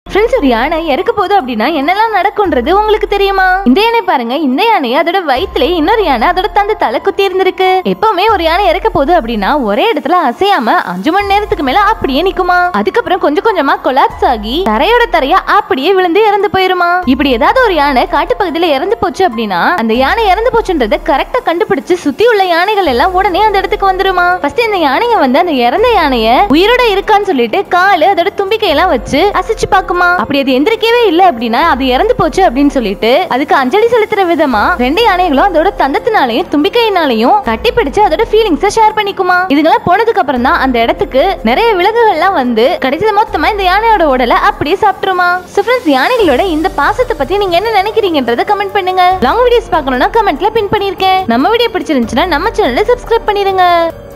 friends ஒரு யானை இறக்க போகுது அப்படின்னா என்னெல்லாம் நடக்கும்ன்றது உங்களுக்கு தெரியுமா இந்த யானை பாருங்க இந்த யானை அதோட வயித்துல இன்னொரு யானை அதோட தந்த தலை குத்தி இருந்திருக்கு எப்பவுமே ஒரு யானை இறக்க போகுது அப்படின்னா ஒரே இடத்துல அசையாம அஞ்சு மணி நேரத்துக்கு மேல அப்படியே நிக்குமா அதுக்கப்புறம் கொஞ்சம் கொஞ்சமா கொலாப்ஸ் ஆகி தரையோட தரையா அப்படியே விழுந்து இறந்து போயிருமா இப்படி ஏதாவது ஒரு யானை காட்டுப்பகுதியில இறந்து போச்சு அப்படின்னா அந்த யானை இறந்து போச்சுன்றத கரெக்டா கண்டுபிடிச்சு சுத்தி உள்ள யானைகள் எல்லாம் உடனே அந்த இடத்துக்கு வந்துருமா ஃபர்ஸ்ட் இந்த யானைங்க வந்து அந்த இறந்த யானைய உயிரோட இருக்கான்னு சொல்லிட்டு காலு அதோட தும்பிக்கையெல்லாம் வச்சு அசைச்சு பாக்குமா அப்படி அது எந்திரிக்கவே இல்ல அப்படின்னா அது இறந்து போச்சு அப்படின்னு சொல்லிட்டு அதுக்கு அஞ்சலி செலுத்துற விதமா ரெண்டு யானைகளும் அதோட தந்தத்தினாலையும் தும்பிக்கையினாலையும் கட்டி பிடிச்சு அதோட ஃபீலிங்ஸ ஷேர் பண்ணிக்குமா இதுங்கெல்லாம் போனதுக்கு அப்புறம் தான் அந்த இடத்துக்கு நிறைய விலங்குகள்லாம் வந்து கடைசியில மொத்தமா இந்த யானையோட உடலை அப்படியே சாப்பிட்டுருமா சோ ஃப்ரெண்ட்ஸ் யானைகளோட இந்த பாசத்தை பத்தி நீங்க என்ன நினைக்கிறீங்கன்றத கமெண்ட் பண்ணுங்க லாங் வீடியோஸ் பார்க்கணும்னா கமெண்ட்ல பின் பண்ணிருக்கேன் நம்ம வீடியோ பிடிச்சிருந்துச்சுன்னா நம்ம சேனலை சப்ஸ்கிரைப் பண்ணிருங்க